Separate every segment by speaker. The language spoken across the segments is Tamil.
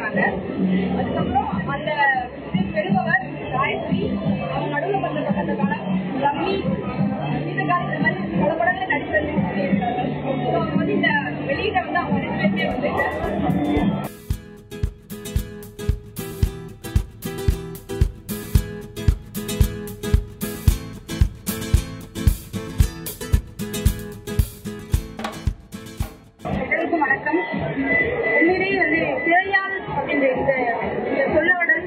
Speaker 1: கொடுத்துருக்காங்க அதுக்கப்புறம் அந்த இது பெறுபவர் காயத்ரி அவங்க நடுவில் பண்ணப்பட்ட அந்த படம் ரம்மி இந்த காலத்து மாதிரி பல படங்களை நடித்தது ஸோ அவங்க வந்து இந்த வெளியீட்டை வந்து அவங்க ரெண்டு பேருமே வந்து எல்லாருக்கும் வணக்கம் உண்மையிலேயே வந்து திரையால் அப்படின்ற இந்த இந்த சொல்லோடல்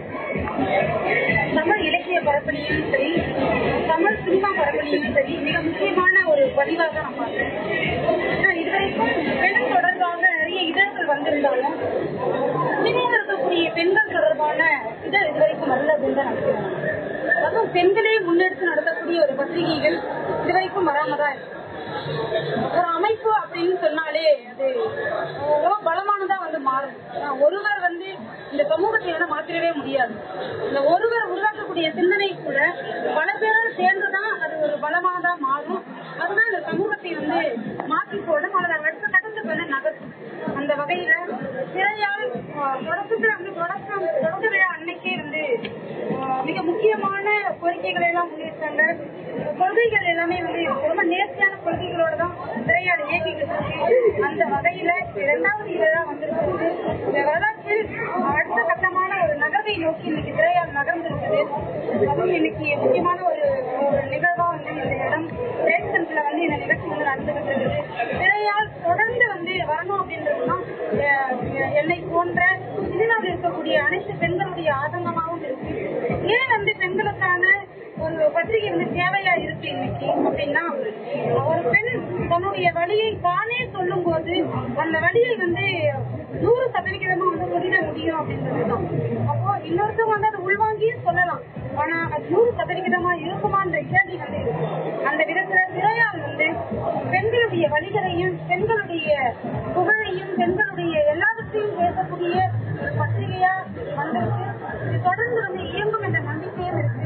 Speaker 1: தமிழ் இலக்கிய பரப்பணியும் சரி தமிழ் சினிமா பரப்பணியும் சரி மிக முக்கியமான ஒரு பதிவாக நான் பார்க்கிறேன் ஏன்னா இதுவரைக்கும் பெண் தொடர்பாக நிறைய இதழ்கள் வந்திருந்தாலும் சினிமாவில் இருக்கக்கூடிய பெண்கள் தொடர்பான இதழ் இதுவரைக்கும் வரல அப்படின்னு தான் நினைக்கிறேன் அதுவும் பெண்களே முன்னெடுத்து நடத்தக்கூடிய ஒரு பத்திரிகைகள் இதுவரைக்கும் வராம தான் இருக்கு ஒரு அமைப்பு அப்படின்னு சொன்னாலே அது ரொம்ப பலமானதா வந்து மாறும் ஆனா ஒருவர் வந்து இந்த சமூகத்தை வந்து மாத்திரவே முடியாது இந்த ஒருவர் உருவாக்கக்கூடிய சிந்தனை கூட பல பேரோட சேர்ந்துதான் அது ஒரு பலமானதா மாறும் அதுதான் இந்த சமூகத்தை வந்து மாற்றி போடும் அல்லது அடுத்த கட்டத்துக்கு வந்து நகர்த்தும் அந்த வகையில திரையால் ஆஹ், தொடக்கத்துல வந்து தொடக்கம் தொடக்க விழா அன்னைக்கே வந்து ஆஹ், மிக முக்கியமான கோரிக்கைகளை எல்லாம் முன்னேற்றாங்க கொள்கைகள் எல்லாமே வந்து ரொம்ப நேர்த்தியான கொள்கைகளோட தான் திரையால் இயக்கிக்கிட்டு இருக்கு அந்த வகையில இரண்டாவது இதழா வந்திருக்கிறது இந்த வரலாற்றில் அடுத்த கட்டமான ஒரு நகர்வை நோக்கி இன்னைக்கு திரையால் நகர்ந்திருக்குது அதுவும் இன்னைக்கு முக்கியமான ஒரு ஒரு நிகழ்வா வந்து இந்த இடம் ட்ரேட் சென்டர்ல வந்து இந்த நிகழ்ச்சி வந்து நடந்துகிட்டு இருக்குது திரையால் தொடர்ந்து வந்து வரணும் அப்படின்றதுதான் அஹ், என்னை போன்ற சினிமாவில் இருக்கக்கூடிய அனைத்து பெண்களுடைய ஆதங்கமாகவும் இருக்கு ஏன் வந்து பெண்களுக்கான ஒரு பத்திரிகை வந்து தேவையா இருக்கு இன்னைக்கு அப்படின்னா ஒரு பெண் தன்னுடைய வழியை தானே சொல்லும் போது அந்த வழியை வந்து நூறு சதவிகிதமா வந்து சொல்லிட முடியும் அப்படின்றதுதான் அப்போ இன்னொருத்தவங்க வந்து அதை உள்வாங்கியே சொல்லலாம் ஆனா அது நூறு சதவிகிதமா இருக்குமான்ற கேள்வி வந்து இருக்கு அந்த விதத்துல திரையால் வந்து பெண்களுடைய வழிகளையும் பெண்களுடைய புகழையும் பெண்களுடைய எல்லாவற்றையும் பேசக்கூடிய ஒரு பத்திரிகையா வந்திருக்கு இது தொடர்ந்து வந்து இயங்கும் என்ற நம்பிக்கையும் இருக்கு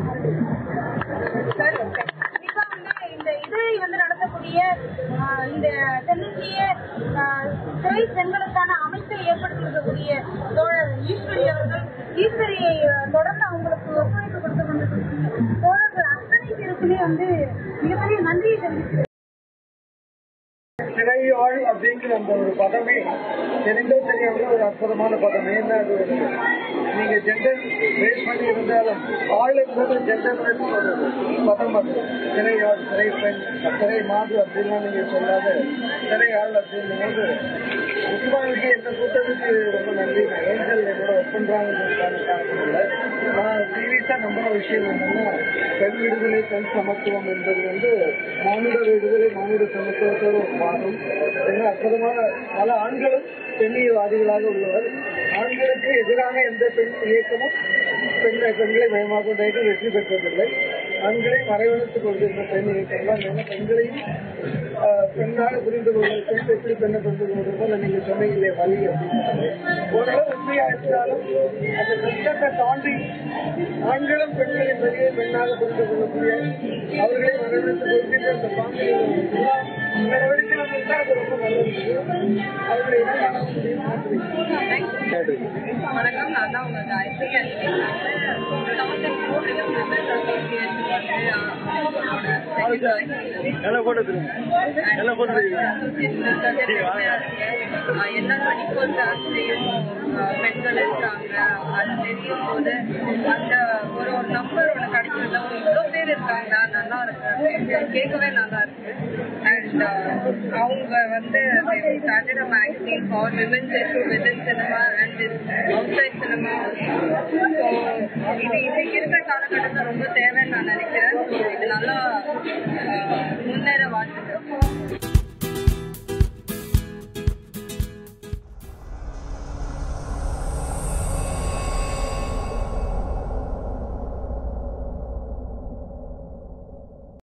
Speaker 1: சார், கண்டிப்பா வந்து இந்த இதழை வந்து நடத்தக்கூடிய ஆஹ், இந்த தென்னிந்திய ஆஹ், துறை பெண்களுக்கான அமைப்பை ஏற்படுத்தி இருக்கக்கூடிய தோழர் ஈஸ்வரி அவர்கள் ஈஸ்வரியை ஆஹ், தொடர்ந்து அவங்களுக்கு ஒத்துழைப்பு கொடுத்து கொண்டிருக்கக்கூடிய தோழர்கள் அத்தனை பேருக்குமே வந்து மிகப்பெரிய நன்றியை தெரிவிக்கிறேன்
Speaker 2: திரையாள் அப்படிங்கிற அந்த ஒரு பதமே தெரிந்தோ தெரியாமலோ ஒரு அற்புதமான பதம் ஏன்னா அது ஒரு நீங்க ஜெண்டர் பேஸ் பண்ணி இருந்தாலும் ஆள் என்பது ஜெண்டர் ஒரு பதம் அது திரையாள் திரை பெண் திரை மாது அப்படின்லாம் நீங்க சொல்லாத திரையாள் அப்படின்னும் போது முக்கியமாக இந்த கூட்டத்துக்கு ரொம்ப நன்றி ஏஞ்சல் என்னோட ஒர்க் பண்றாங்கிறதுக்கான காரணம் இல்லை நான் சீரியஸா நம்புற விஷயம் என்னன்னா பெண் விடுதலை பெண் சமத்துவம் என்பது வந்து மானுட விடுதலை மானுட சமத்துவத்தோட ஒரு பாகம் ஏன்னா அற்புதமான பல ஆண்களும் பெண்ணியவாதிகளாக உள்ளவர் ஆண்களுக்கு எதிரான எந்த பெண் இயக்கமும் பெண்ணை பெண்களை மயமாக கொண்ட இயக்கம் வெற்றி பெற்றதில்லை ஆண்களை மறைவெடுத்துக் கொண்டிருந்த பெண் இயக்கம் தான் ஏன்னா பெண்களையும் ஆஹ், பெண்ணாக புரிந்து கொள்வது பெண் எப்படி பெண்ணை புரிந்து கொள்வது போல நீங்க சொன்னீங்களே வழி அப்படின்னு ஓரளவு உண்மையா இருந்தாலும் அந்த கஷ்டத்தை தாண்டி ஆண்களும் பெண்களின் வழியை பெண்ணாக புரிந்து கொள்ளக்கூடிய அவர்களை வரவேற்றுக் கொள்கின்ற அந்த பாங்கில் எல்லாம் நடவடிக்கைகள் இருந்தால் அது ரொம்ப நல்லது அவர்களை என்ன காண முடியும் நன்றி
Speaker 1: வணக்கம் நான் தான் உங்க காயத்ரி
Speaker 2: நல்லா போட்டு நல்லா போட்டு
Speaker 1: எல்லா படிப்பு ஆசிரியும் பெண்கள் இருக்காங்க அது தெரியும் போது அந்த ஒரு ஒரு நம்பர் ஒன்று கிடைக்கிறதுல இவ்வளோ பேர் இருக்காங்க நல்லா இருக்கு கேட்கவே நல்லா இருக்கு அண்ட் அவங்க வந்து started a magazine for women's issue within cinema and outside cinema also. So இது இன்னைக்கு இருக்கிற காலகட்டத்தில் ரொம்ப தேவைன்னு நான் நினைக்கிறேன் So இது நல்லா அஹ், முன்னேற வாழ்த்துக்கிறேன்